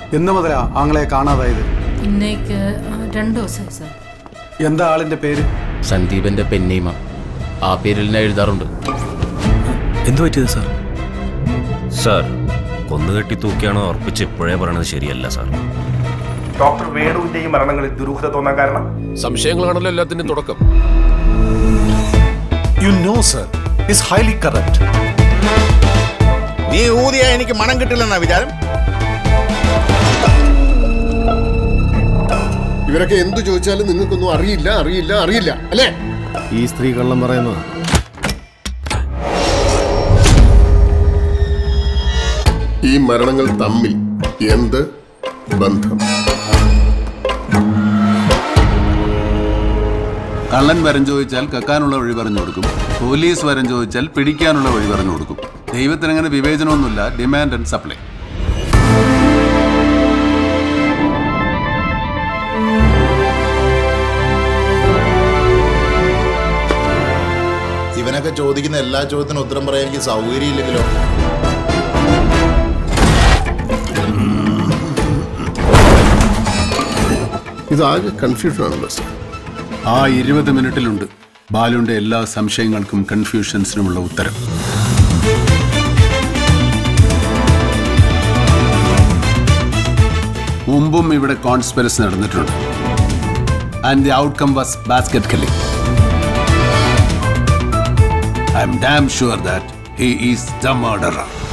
എന്ന് മുതലാ ആങ്ങളെ കാണാതായത് ഇന്നേക്ക് രണ്ടു ദിവസമായി സാർ എന്താ ആളിന്റെ പേര് സന്ദീപന്റെ പെന്നീമ ആ പേരിൽ ഞാൻ എഴുതാറുണ്ട് എന്തു പറ്റിയത് സാർ സാർ കൊന്നുകെട്ടി തൂക്കിയാണോ ഉറപ്പിച്ച് ഇപ്പോഴേ പറയണത് ശരിയല്ല സാർ ഡോക്ടർ വേണുവിന്റെയും മരണങ്ങളിൽ ദുരൂഹത തോന്നാൻ കാരണം സംശയങ്ങളാണല്ലോ എല്ലാത്തിന്റെയും തുടക്കം you know sir is highly correct നീ ഊതിയ എനിക്ക് മണം കിട്ടില്ലെന്നാ വിചാരം ഇവരൊക്കെ എന്തു ചോദിച്ചാലും നിങ്ങൾക്കൊന്നും അറിയില്ല അറിയില്ല അറിയില്ല അല്ലേ ഈ സ്ത്രീ കള്ളം പറയുന്നതാ ഈ മരണങ്ങൾ തമ്മിൽ എന്ത് ബന്ധം കള്ളൻ വരം ചോദിച്ചാൽ കക്കാനുള്ള വഴി പറഞ്ഞു കൊടുക്കും പോലീസ് വരം ചോദിച്ചാൽ പിടിക്കാനുള്ള വഴി പറഞ്ഞു കൊടുക്കും ദൈവത്തിന് അങ്ങനെ വിവേചനമൊന്നുമില്ല ഡിമാൻഡ് ആൻഡ് സപ്ലൈ ഇവനൊക്കെ ചോദിക്കുന്ന എല്ലാ ചോദ്യത്തിനും ഉത്തരം പറയാൻ എനിക്ക് സൗകര്യമില്ലെങ്കിലോ ഇതാകെ കൺഫ്യൂഷൻ ആണല്ലോ സാർ ആ ഇരുപത് മിനിറ്റിലുണ്ട് ബാലുന്റെ എല്ലാ സംശയങ്ങൾക്കും കൺഫ്യൂഷൻസിനുമുള്ള ഉത്തരം മുമ്പും ഇവിടെ കോൺസ്പിറസി നടന്നിട്ടുണ്ട് and the outcome was basket killing I am damn sure that he is the murderer